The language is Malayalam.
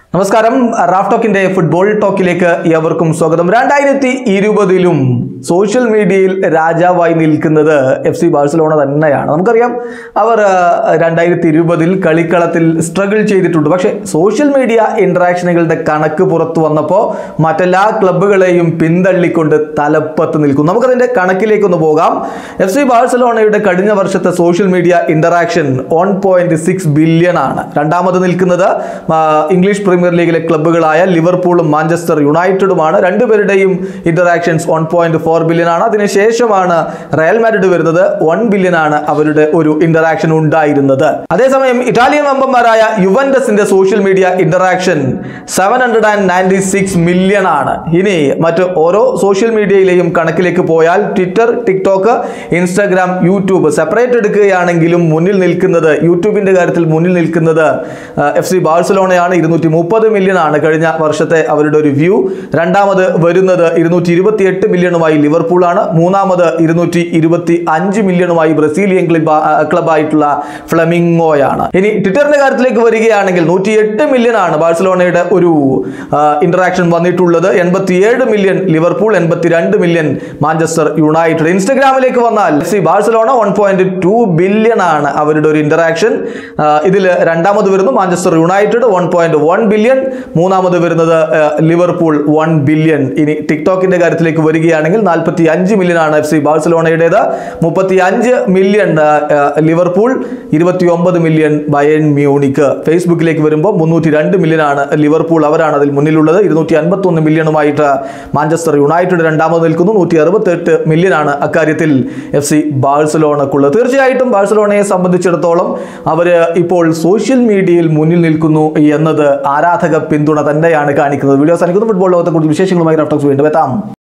നമസ്കാരം റാഫ് ടോക്കിന്റെ ഫുട്ബോൾ ടോക്കിലേക്ക് ഏവർക്കും സ്വാഗതം രണ്ടായിരത്തി ഇരുപതിലും സോഷ്യൽ മീഡിയയിൽ രാജാവായി നിൽക്കുന്നത് എഫ് സി ബാഴ്സലോണ തന്നെയാണ് നമുക്കറിയാം അവർ രണ്ടായിരത്തി ഇരുപതിൽ കളിക്കളത്തിൽ സ്ട്രഗിൾ ചെയ്തിട്ടുണ്ട് പക്ഷേ സോഷ്യൽ മീഡിയ ഇന്ററാക്ഷനുകളുടെ കണക്ക് പുറത്തു വന്നപ്പോൾ മറ്റെല്ലാ ക്ലബ്ബുകളെയും പിന്തള്ളിക്കൊണ്ട് തലപ്പത്ത് നിൽക്കും നമുക്കതിന്റെ കണക്കിലേക്കൊന്ന് പോകാം എഫ് സി ബാഴ്സലോണയുടെ കഴിഞ്ഞ വർഷത്തെ social media interaction one point six billion ആണ് രണ്ടാമത് നിൽക്കുന്നത് ആ, ഇംഗ്ലീഷ് പ്രീമിയർ ലീഗിലെ ക്ലബ്ബുകളായ ലിവർപൂളും മാഞ്ചസ്റ്റർ യുണൈറ്റഡുമാണ് രണ്ടുപേരുടെയും interactions one point four billion ആണ് അതിനുശേഷമാണ് റയൽ മാഡ്രിഡ് വരുന്നത് വൺ ബില്യൺ ആണ് അവരുടെ ഒരു ഇന്ററാക്ഷൻ ഉണ്ടായിരുന്നത് അതേസമയം ഇറ്റാലിയൻ മെമ്പർമാരായ യുവൻഡസിന്റെ social media interaction seven hundred and ninety six million ആണ് ഇനി മറ്റ് ഓരോ സോഷ്യൽ മീഡിയയിലെയും കണക്കിലേക്ക് പോയാൽ Twitter TikTok Instagram YouTube separate എടുക്കുകയാണെങ്കിലും മുന്നിൽ നിൽക്കുന്നത് യൂട്യൂബിന്റെ കാര്യത്തിൽ മുന്നിൽ നിൽക്കുന്നത് എഫ് സി ബാഴ്സലോണയാണ് ഇരുന്നൂറ്റി മുപ്പത് മില്യൺ ആണ് കഴിഞ്ഞ വർഷത്തെ അവരുടെ ഒരു വ്യൂ രണ്ടാമത് വരുന്നത് ഇരുന്നൂറ്റി ഇരുപത്തി എട്ട് മില്യണുമായി ലിവർപൂൾ ആണ് മൂന്നാമത് ഇരുന്നൂറ്റി ഇരുപത്തി അഞ്ച് മില്യണുമായി ബ്രസീലിയൻ ക്ലബ് ക്ലബായിട്ടുള്ള ഫ്ലമിംഗോയാണ് ഇനി ട്വിറ്ററിന്റെ കാര്യത്തിലേക്ക് വരികയാണെങ്കിൽ നൂറ്റി എട്ട് മില്യൺ ആണ് ബാഴ്സലോണയുടെ ഒരു ഇന്ററാക്ഷൻ വന്നിട്ടുള്ളത് എൺപത്തിയേഴ് മില്യൺ ലിവർപൂൾ എൺപത്തിരണ്ട് മില്യൺ മാഞ്ചസ്റ്റർ യുണൈറ്റഡ് ഇൻസ്റ്റഗ്രാമിലേക്ക് വന്നാൽ C Barcelona one point two billion ആണ് അവരുടെ ഒരു ഇന്ററാക്ഷൻ ഇതിൽ രണ്ടാമത് വരുന്നു Manchester United one point one billion മൂന്നാമത് വരുന്നത് ആ, ലിവർപൂൾ വൺ ബില്യൺ ഇനി ടിക്ടോക്കിന്റെ കാര്യത്തിലേക്ക് വരികയാണെങ്കിൽ നാൽപ്പത്തി അഞ്ച് മില്യൺ ആണ് എഫ് സി ബാഴ്സലോണയുടേത് മുപ്പത്തി അഞ്ച് മില്യൺ ആ, ആ, ലിവർപൂൾ ഇരുപത്തി ഒമ്പത് മില്യൺ ബയൺ മ്യൂണിക്ക് ഫേസ്ബുക്കിലേക്ക് വരുമ്പോൾ മുന്നൂറ്റി രണ്ട് മില്യൺ ആണ് ലിവർപൂൾ അവരാണ് അതിൽ മുന്നിലുള്ളത് ഇരുന്നൂറ്റി അൻപത്തി ഒന്ന് മില്യണുമായിട്ട് മാഞ്ചസ്റ്റർ യുണൈറ്റഡ് രണ്ടാമത് നിൽക്കുന്നു നൂറ്റി അറുപത്തെട്ട് മില്യൺ ആണ് അക്കാര്യത്തിൽ എഫ് സി ബാഴ്സലോണക്കുള്ളത് തീർച്ചയായിട്ടും ബാഴ്സലോണയെ സംബന്ധിച്ചിടത്തോളം അവർ ഇപ്പോൾ സോഷ്യൽ മീഡിയയിൽ മുന്നിൽ നിൽക്കുന്നു എന്നത് ആരാധക പിന്തുണ തന്നെയാണ് കാണിക്കുന്നത് വീഡിയോ സാധിക്കുന്നു ഫുട്ബോൾ ലോകത്തെ കൂടുതൽ വിശേഷങ്ങളുമായി റഫ്റ്റോക്സ് വീണ്ടും എത്താം